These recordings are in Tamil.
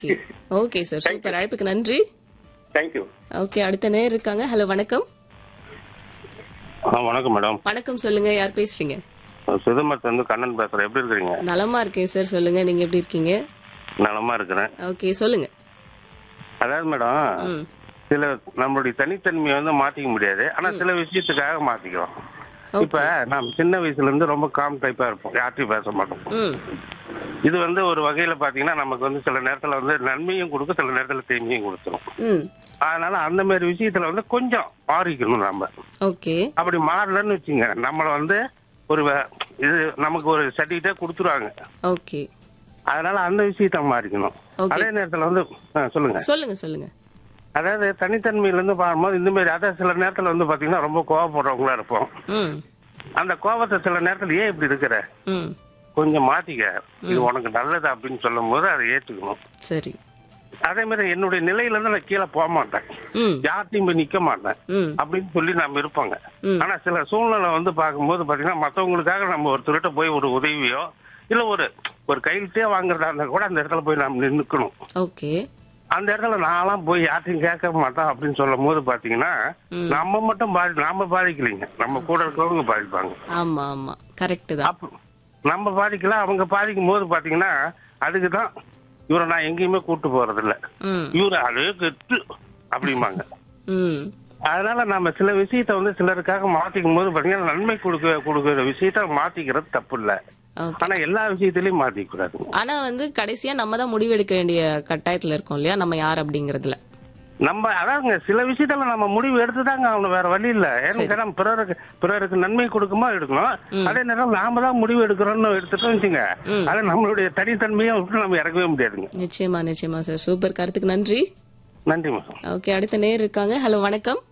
ஓகே சார் சூப்பர் அழைப்புக்கு நன்றி தேங்க்யூ ஓகே அடுத்த நேர் இருக்காங்க ஹலோ வணக்கம் ஆ வணக்கம் மேடம் வணக்கம் சொல்லுங்க யார் பேசுறீங்க சிதம்பரத்துல இருந்து கண்ணன் பேசுறேன் எப்படி இருக்கிறீங்க நலமா இருக்கேன் சார் சொல்லுங்க நீங்க எப்படி இருக்கீங்க நலமா இருக்கிறேன் ஓகே சொல்லுங்க அதாவது மேடம் ம் சில நம்மளுடைய தனித்தன்மையை வந்து மாத்திக்க முடியாது ஆனா சில விஷயத்துக்காக மாத்திக்கிறோம் இப்ப நான் சின்ன வயசுல இருந்து ரொம்ப காம் டைப்பா இருப்போம் யார்ட்டையும் பேச மாட்டோம் ம் இது வந்து ஒரு வகையில பாத்தீங்கன்னா நமக்கு வந்து சில நேரத்துல வந்து நன்மையும் கொடுக்கும் சில நேரத்துல தீமையும் கொடுத்துரும் ம் அதனால அந்த மாதிரி விஷயத்துல வந்து கொஞ்சம் மாறிக்கணும் நம்ம ஓகே அப்படி மாறலன்னு வச்சுங்க நம்மள வந்து ஒரு வ- இது நமக்கு ஒரு சர்டிஃபிகேட் கொடுத்துருவாங்க ஓகே அதனால அந்த விஷயத்த மாறிக்கணும் Okay. அதே நேரத்துல வந்து ஆ, சொல்லுங்க சொல்லுங்க சொல்லுங்க அதாவது தனித்தன்மையில இருந்து பார்க்கும்போது இந்த மாதிரி அதாவது சில நேரத்துல வந்து பாத்தீங்கன்னா ரொம்ப கோவப்படுறவங்களா இருப்போம் ம் அந்த கோபத்தை சில நேரத்துல ஏன் இப்படி இருக்கிற ம் கொஞ்சம் மாத்திக்க இது உனக்கு நல்லது அப்படின்னு சொல்லும் போது அதை ஏத்துக்கணும் சரி அதே மாதிரி என்னுடைய நிலையில இருந்து நான் கீழே போக மாட்டேன் ம் யார்ட்டையும் போய் நிக்க மாட்டேன் ம் அப்படின்னு சொல்லி நம்ம இருப்பாங்க ம். ஆனா சில சூழ்நிலை வந்து பார்க்கும்போது பாத்தீங்கன்னா மத்தவங்களுக்காக நம்ம ஒருத்தர்கிட்ட போய் ஒரு உதவியோ இல்ல ஒரு ஒரு கையிட்டே வாங்குறதா இருந்தா கூட அந்த இடத்துல போய் நம்ம நின்னுக்கணும் ஓகே அந்த இடத்துல நான்லாம் போய் யார்ட்டையும் கேட்க மாட்டேன் அப்படின்னு சொல்லும் போது பாத்தீங்கன்னா ம். நம்ம மட்டும் பாதி நாம பாதிக்கலைங்க நம்ம கூட இருக்கிறவங்க பாதிப்பாங்க ஆமா ஆமா கரெக்ட் தான் அப்ப நம்ம பாதிக்கல அவங்க பாதிக்கும் போது பாத்தீங்கன்னா அதுக்கு தான் இவரை நான் எங்கேயுமே கூட்டு போறது இல்ல ம் இவரு அதே கெட்டு அப்படிம்பாங்க ம் அதனால நம்ம சில விஷயத்த வந்து சிலருக்காக மாத்திக்கும் போது பாத்தீங்கன்னா நன்மை கொடுக்க கொடுக்கிற விஷயத்த மாத்திக்கிறது தப்பு இல்ல ஓகே ஆனா எல்லா விஷயத்திலயும் மாத்திக்க கூடாது ஆனா வந்து கடைசியா நம்ம தான் முடிவெடுக்க வேண்டிய கட்டாயத்துல இருக்கோம் இல்லையா நம்ம யார் அப்படிங்கறதுல நம்ம அதாங்க சில விஷயத்துல நம்ம முடிவு எடுத்துதாங்க அவனு வேற வழி இல்ல ஏன்னா நம்ம பிறருக்கு பிறருக்கு நன்மை கொடுக்குமா எடுக்கணும் அதே நேரம் நாம தான் முடிவு எடுக்கிறோம்னு எடுத்துட்டோம் வச்சுங்க ம். அது நம்மளுடைய தனித்தன்மையை விட்டு நம்ம இறக்கவே முடியாதுங்க நிச்சயமா நிச்சயமா சார் சூப்பர் கருத்துக்கு நன்றி நன்றி மேடம் ஓகே அடுத்த நேர் இருக்காங்க ஹலோ வணக்கம்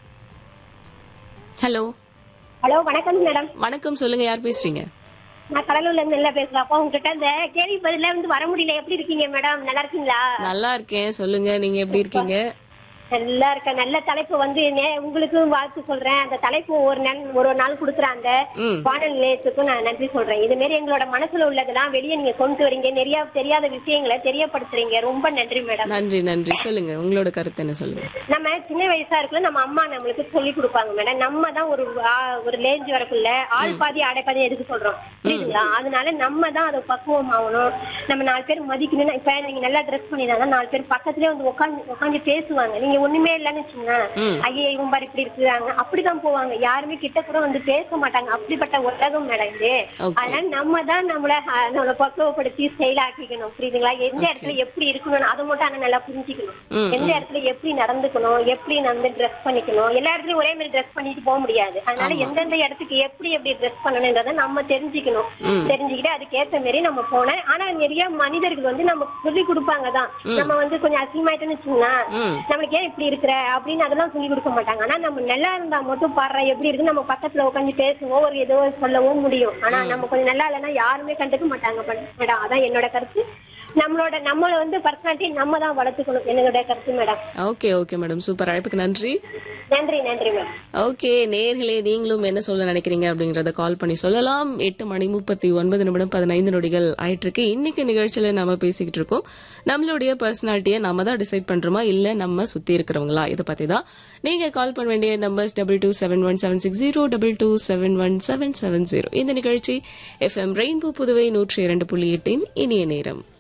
ஹலோ ஹலோ வணக்கம் மேடம் வணக்கம் சொல்லுங்க யார் பேசுறீங்க நான் கடலூர்ல இருந்து நல்லா பேசுறேன் அப்போ உங்ககிட்ட இந்த கேள்வி பதில வந்து வர முடியல எப்படி இருக்கீங்க மேடம் நல்லா இருக்கீங்களா நல்லா இருக்கேன் சொல்லுங்க நீங்க எப்படி இருக்கீங்க நல்லா இருக்கேன் நல்ல தலைப்பு வந்து நே- உங்களுக்கும் வாழ்த்து சொல்றேன் அந்த தலைப்பு ஒரு நாள் ஒரு நாள் கொடுக்குற அந்த ம் வானொலி நிலையத்துக்கும் நான் நன்றி சொல்றேன் இது மாரி எங்களோட மனசுல உள்ளதெல்லாம் வெளியே நீங்க கொண்டு வரீங்க நிறைய தெரியாத விஷயங்களை தெரியப்படுத்துறீங்க ரொம்ப நன்றி மேடம் நன்றி நன்றி சொல்லுங்க உங்களோட கருத்து என்ன சொல்லுங்க நம்ம சின்ன வயசா இருக்குள்ள நம்ம அம்மா நம்மளுக்கு சொல்லி கொடுப்பாங்க மேடம் நம்ம தான் ஒரு ஆ- ஒரு லேஞ்ச் வரக்குள்ள ஆள் பாதி ஆடை பாதி எதுக்கு சொல்றோம் புரியுதுங்களா அதனால நம்ம தான் அதை பக்குவம் ஆகணும் நம்ம நாலு பேர் மதிக்கணும் இப்ப நீங்க நல்லா ட்ரெஸ் பண்ணிருந்தாங்க நாலு பேர் பக்கத்துலயே வந்து உட்காந்து உட்காந்து பேசுவாங்க நீங்க ஒண்ணுமே இல்லைன்னு வச்சுக்கோங்க ம். ஐயே இவன் பாரு இப்படி இருக்கிறாங்க அப்படிதான் போவாங்க யாருமே கிட்ட கூட வந்து பேச மாட்டாங்க அப்படிப்பட்ட உலகம் மேடம் இது Okay. அதனால நம்ம தான் நம்மள ஆ, நம்மள பக்குவப்படுத்தி செயல் ஆக்கிக்கணும் புரியுதுங்களா எந்த இடத்துல எப்படி இருக்கணும்னு அதை மட்டும் ஆனா நல்லா புரிஞ்சுக்கணும் ம், எந்த இடத்துல எப்படி நடந்துக்கணும் எப்படி வந்து ட்ரெஸ் பண்ணிக்கணும் எல்லா இடத்துலயும் ஒரே மாதிரி ட்ரெஸ் பண்ணிட்டு போக முடியாது அதனால ஆமா. எந்தெந்த இடத்துக்கு எப்படி எப்படி ட்ரெஸ் பண்ணணும்ன்றத நம்ம தெரிஞ்சுக்கணும் ம். தெரிஞ்சுக்கிட்டு அதுக்கேத்த மாதிரி நம்ம போனோம் ஆனா நிறைய மனிதர்கள் வந்து நம்ம சொல்லி கொடுப்பாங்க தான் நம்ம வந்து கொஞ்சம் அசிங்கமாயிட்டோம்னு வச்சுக்கோங்களேன் ம் நம்மளுக்கு ஏன் இப்படி இருக்கிற அப்படின்னு அதெல்லாம் சொல்லி கொடுக்க மாட்டாங்க ஆனா நம்ம நல்லா இருந்தா மட்டும் பாடுற எப்படி இருக்கு நம்ம பக்கத்துல உட்காந்து பேசுவோம் ஒரு ஏதோ சொல்லவும் முடியும் ஆனா நம்ம கொஞ்சம் நல்லா இல்லைன்னா யாருமே கண்டுக்க மாட்டாங்க மேடம் அதான் என்னோட கருத்து நம்மளோட நம்மள வந்து பர்சனாலிட்டி நம்ம தான் வளர்த்துக்கணும் என்னோட கருத்து madam okay okay madam super அழைப்புக்கு நன்றி நன்றி நன்றி மேடம் ஓகே நேர்களே நீங்களும் என்ன சொல்ல நினைக்கிறீங்க அப்படிங்கறத கால் பண்ணி சொல்லலாம் எட்டு மணி முப்பத்தி ஒன்பது நிமிடம் பதினைந்து நொடிகள் ஆயிட்டு இருக்கு இன்னைக்கு நிகழ்ச்சியில நாம பேசிக்கிட்டு இருக்கோம் நம்மளுடைய பர்சனாலிட்டியை நாம தான் டிசைட் பண்றோமா இல்ல நம்ம சுத்தி இருக்கிறவங்களா இதை பத்தி தான் நீங்க கால் பண்ண வேண்டிய numbers double two seven one seven six zero double two seven one seven seven zero இந்த நிகழ்ச்சி எஃப்எம் ரெயின்போ புதுவை நூற்றி இரண்டு புள்ளி எட்டின் இனிய நேரம்